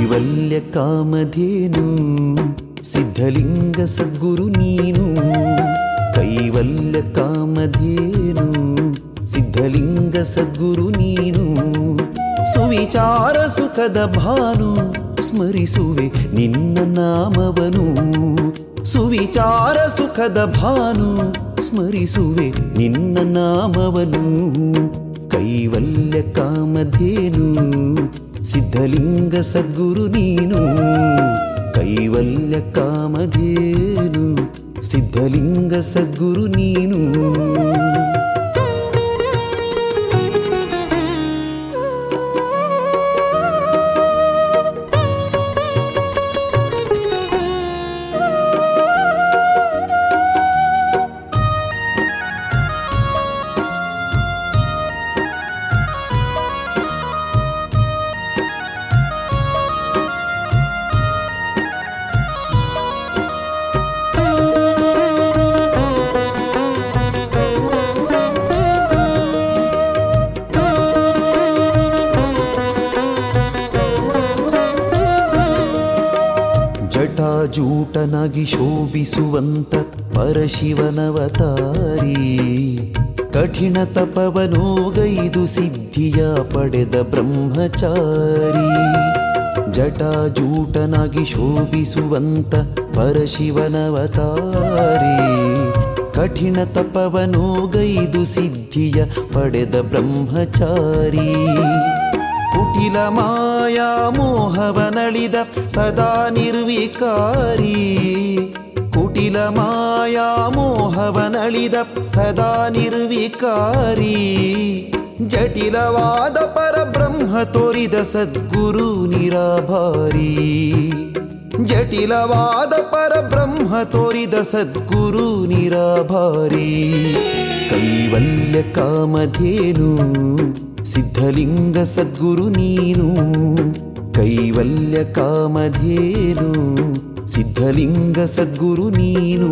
ಕೈವಲ್ಯ ಕಾಮಧೇನು ಸಿದ್ಧಲಿಂಗ ಸದ್ಗುರು ನೀನು ಕೈವಲ್ಯ ಕಾಮಧೇನು ಸಿದ್ಧಲಿಂಗ ಸದ್ಗುರು ನೀನು ಸುವಿಚಾರ ಸುಖದ ಭಾನು ಸ್ಮರಿಸುವೆ ನಿನ್ನ ನಾಮವನು ಸುವಿಚಾರ ಸುಖದ ಭಾನು ಸ್ಮರಿಸುವೆ ನಿನ್ನ ನಾಮವನು ಕೈವಲ್ಯ ಕಾಮಧೇನು ಸಿದ್ಧಲಿಂಗ ಸದ್ಗುರು ನೀನು ಕೈವಲ್ಯ ಕಾಮಧೇನು ಸಿದ್ಧಲಿಂಗ ಸದ್ಗುರು ನೀನು ಜಟಾಜೂಟನಾಗಿ ಶೋಭಿಸುವಂತ ಪರಶಿವನವತಾರಿ ಕಠಿಣ ತಪವನೋಗೈದು ಸಿದ್ಧಿಯ ಪಡೆದ ಬ್ರಹ್ಮಚಾರಿ ಜಟಾಜೂಟನಾಗಿ ಶೋಭಿಸುವಂತ ಪರಶಿವನವತಾರಿ ಕಠಿಣ ತಪವನೋಗೈದು ಸಿದ್ಧಿಯ ಪಡೆದ ಬ್ರಹ್ಮಚಾರಿ ಕುಟಿಲ ಮಾಯಾ ಮೋಹವನಳಿದ ಸದಾ ನಿರ್ವಿಕಾರಿ ಕುಟಿಲ ಮಾಯಾ ಮೋಹವನಳಿದ ಸದಾ ನಿರ್ವಿಕಾರಿ ಜಟಿಲವಾದ ಪರಬ್ರಹ್ಮ ತೋರಿದ ಸದ್ಗುರು ನಿರಾಭಾರಿ ಜಟಿಲವಾದ ಪರಬ್ರಹ್ಮ ತೋರಿದ ಸದ್ಗುರು ನಿರಾಭಾರಿ ಕೈವಲ್ಯ ಕಾಮಧೇನು ಸಿದ್ಧಲಿಂಗ ಸದ್ಗುರು ನೀನು ಕೈವಲ್ಯ ಕಾಮಧೇನು ಸಿದ್ಧಲಿಂಗ ಸದ್ಗುರು ನೀನು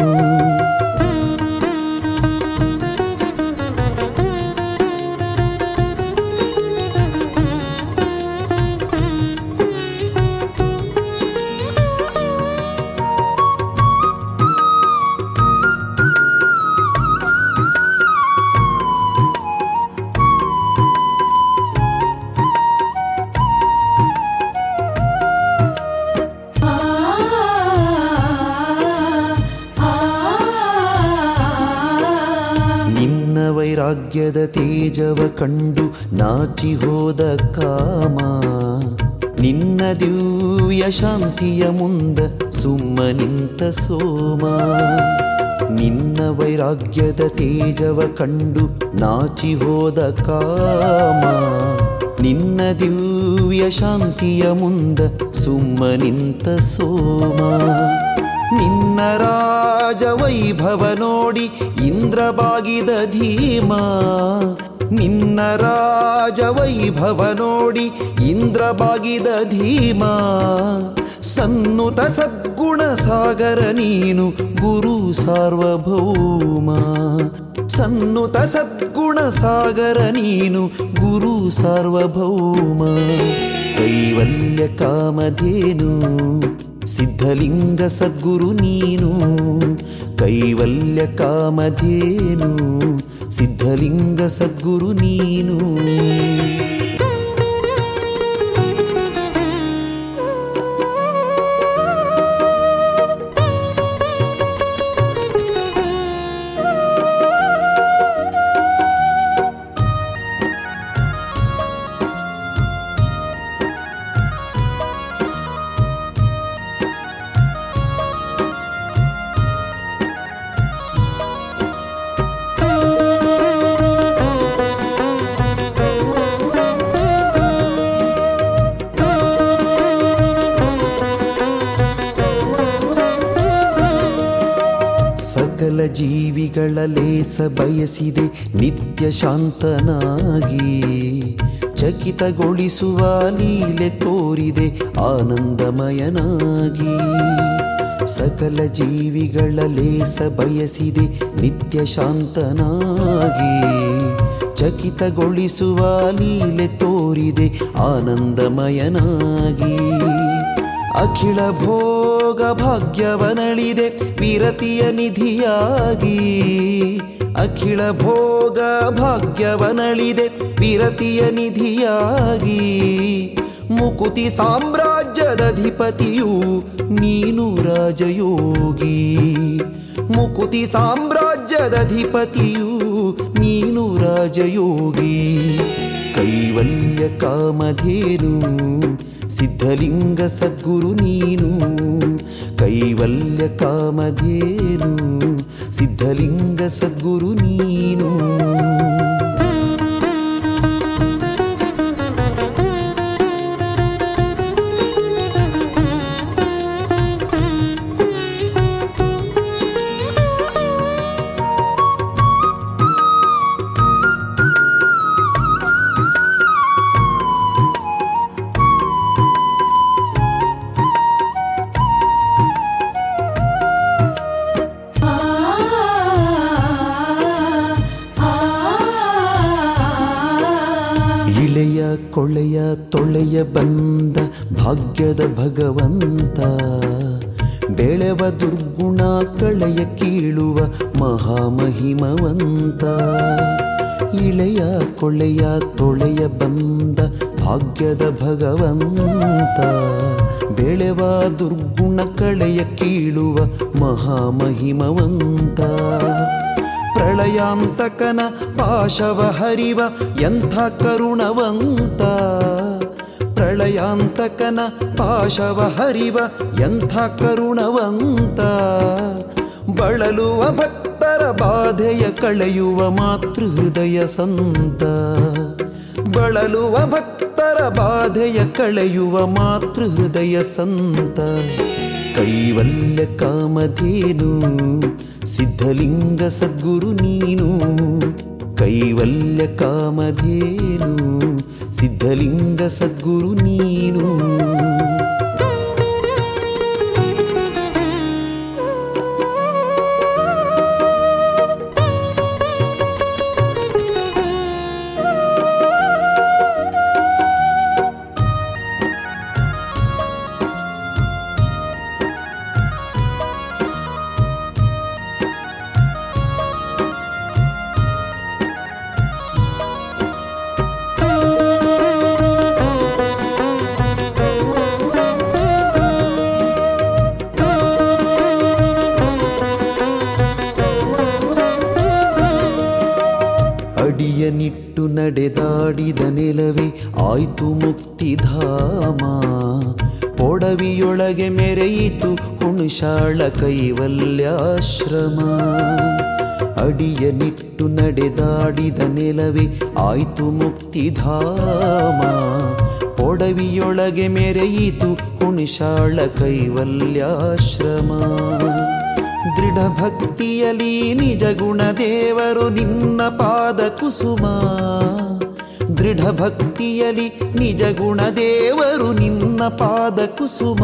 ನಿನ್ನ ವೈರಾಗ್ಯದ ತೇಜವ ಕಂಡು ನಾಚಿ ಹೋದ ಕಾಮ ನಿನ್ನ ದಿವ್ಯ ಶಾಂತಿಯ ಮುಂದ ಸುಮ್ಮ ನಿಂತ ಸೋಮ ನಿನ್ನ ವೈರಾಗ್ಯದ ತೇಜವ ಕಂಡು ನಾಚಿ ಹೋದ ಕಾಮ ನಿನ್ನ ದಿವ್ಯ ಶಾಂತಿಯ ಮುಂದ ಸುಮ್ಮ ನಿಂತ ಸೋಮ ನಿನ್ನ ರಾಜ ವೈಭವ ನೋಡಿ ಇಂದ್ರ ಬಾಗಿದ ಧೀಮ ನಿನ್ನ ರಾಜ ವೈಭವ ನೋಡಿ ಇಂದ್ರ ಬಾಗಿದ ಧೀಮ ಸನ್ನುತ ಸದ್ಗುಣ ಸಾಗರ ನೀನು ಗುರು ಸಾರ್ವಭೌಮ ಸನ್ನುತ ಸದ್ಗುಣ ಸಾಗರ ನೀನು ಗುರು ಸಾರ್ವಭೌಮ ಕೈವಲ್ಯ ಕಾಮಧೇನು ಸಿದ್ಧಲಿಂಗ ಸದ್ಗುರು ನೀನು ಕೈವಲ್ಯ ಕಾಮಧೇನು ಸಿದ್ಧಲಿಂಗ ಸದ್ಗುರು ನೀನು ಸಕಲ ಜೀವಿಗಳ ಲೇಸ ಬಯಸಿದೆ ನಿತ್ಯ ಶಾಂತನಾಗಿ ಚಕಿತಗೊಳಿಸುವ ಲೀಲೆ ತೋರಿದೆ ಆನಂದಮಯನಾಗಿ ಸಕಲ ಜೀವಿಗಳ ಲೇಸ ಬಯಸಿದೆ ನಿತ್ಯ ಶಾಂತನಾಗಿ ಚಕಿತಗೊಳಿಸುವ ಲೀಲೆ ತೋರಿದೆ ಆನಂದಮಯನಾಗಿ ಅಖಿಳ ಭೋಗ ಭಾಗ್ಯವನಳಿದೆ ವಿರತಿಯ ನಿಧಿಯಾಗಿ ಅಖಿಳ ಭೋಗ ಭಾಗ್ಯವನಳಿದೆ ವಿರತಿಯ ನಿಧಿಯಾಗಿ ಮುಕುತಿ ಸಾಮ್ರಾಜ್ಯದಧಿಪತಿಯು ನೀನು ರಾಜಯೋಗಿ ಮುಕುತಿ ಸಾಮ್ರಾಜ್ಯದಧಿಪತಿಯು ನೀನು ರಾಜಯೋಗಿ ಕೈವಲ್ಯ ಕಾಮಧೇನು ಸಿದ್ಧಲಿಂಗ ಸದ್ಗುರು ನೀನು ಕೈವಲ್ಯ ಕಾಮಧೇನು ಸಿದ್ಧಲಿಂಗ ಸದ್ಗುರು ನೀನು ಇಳೆಯ ಕೊಳೆಯ ತೊಳೆಯ ಬಂದ ಭಾಗ್ಯದ ಭಗವಂತ ಬೆಳೆವ ದುರ್ಗುಣ ಕಳೆಯ ಕೀಳುವ ಮಹಾಮಹಿಮವಂತ ಇಳೆಯ ಕೊಳೆಯ ತೊಳೆಯ ಬಂದ ಭಾಗ್ಯದ ಭಗವಂತ ಬೆಳೆವ ದುರ್ಗುಣ ಕಳೆಯ ಕೀಳುವ ಮಹಾಮಹಿಮವಂತ ಪ್ರಳಯಾಂತಕನ ಪಾಶವ ಹರಿವ ಎಂಥ ಕರುಣವಂತ ಪ್ರಳಯಾಂತಕನ ಪಾಶವ ಹರಿವ ಎಂಥ ಕರುಣವಂತ ಬಳಲುವ ಭಕ್ತರ ಬಾಧೆಯ ಕಳೆಯುವ ಮಾತೃಹೃದಯ ಸಂತ ಬಳಲುವ ಭಕ್ತರ ಬಾಧೆಯ ಕಳೆಯುವ ಮಾತೃಹೃದಯ ಸಂತ ಕೈವಲ್ಯ ಕಾಮಧೇನು ಸಿದ್ಧಲಿಂಗ ಸದ್ಗುರು ನೀನು ಕೈವಲ್ಯ ಕಾಮಧೇನು ಸಿದ್ಧಲಿಂಗ ಸದ್ಗುರು ನೀನು ಅಡಿಯ ನಿಟ್ಟು ನಡೆದಾಡಿದ ನೆಲವೇ ಆಯ್ತು ಮುಕ್ತಿಧಾಮ ಪೊಡವಿಯೊಳಗೆ ಮೆರೆಯಿತು ಹುಣುಶಾಳ ಕೈವಲ್ಯಾಶ್ರಮ ಅಡಿಯ ನಿಟ್ಟು ನಡೆದಾಡಿದ ನೆಲವೇ ಆಯ್ತು ಮುಕ್ತಿಧಾಮ ಪೊಡವಿಯೊಳಗೆ ಮೆರೆಯಿತು ಹುಣುಶಾಳ ಕೈವಲ್ಯಾಶ್ರಮ ದೃಢ ಭಕ್ತಿಯಲಿ ನಿಜ ಗುಣ ದೇವರು ನಿನ್ನ ಪಾದ ಕುಸುಮ ದೃಢ ಭಕ್ತಿಯಲಿ ನಿಜ ಗುಣ ದೇವರು ನಿನ್ನ ಪಾದ ಕುಸುಮ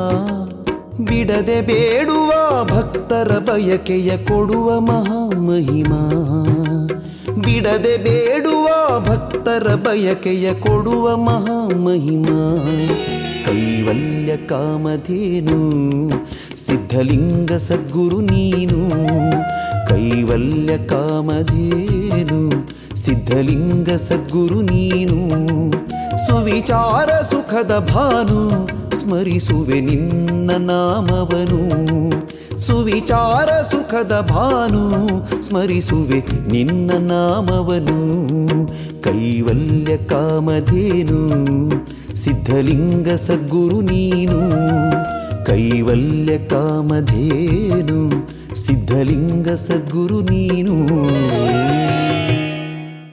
ಬಿಡದೆ ಬೇಡುವ ಭಕ್ತರ ಬಯಕೆಯ ಕೊಡುವ ಮಹಾಮಹಿಮಾ ಬಿಡದೆ ಬೇಡುವ ಭಕ್ತರ ಬಯಕೆಯ ಕೊಡುವ ಮಹಾಮಹಿಮಾ ಕೈವಲ್ಯ ಕಾಮಧೇನು ಸಿದ್ಧಲಿಂಗ ಸದ್ಗುರು ನೀನು ಕೈವಲ್ಯ ಕಾಮಧೇನು ಸಿದ್ಧಲಿಂಗ ಸದ್ಗುರು ನೀನು ಸುವಿಚಾರ ಸುಖದ ಭಾನು ಸ್ಮರಿಸುವೆ ನಿನ್ನ ನಾಮವನು ಸುವಿಚಾರ ಸುಖದ ಭಾನು ಸ್ಮರಿಸುವೆ ನಿನ್ನ ನಾಮವನು ಕೈವಲ್ಯ ಕಾಮಧೇನು ಸಿದ್ಧಲಿಂಗ ಸದ್ಗುರು ನೀನು ಕೈವಲ್ಯ ಕಾಮಧೇನು ಸಿದ್ಧಲಿಂಗ ಸದ್ಗುರು ನೀನು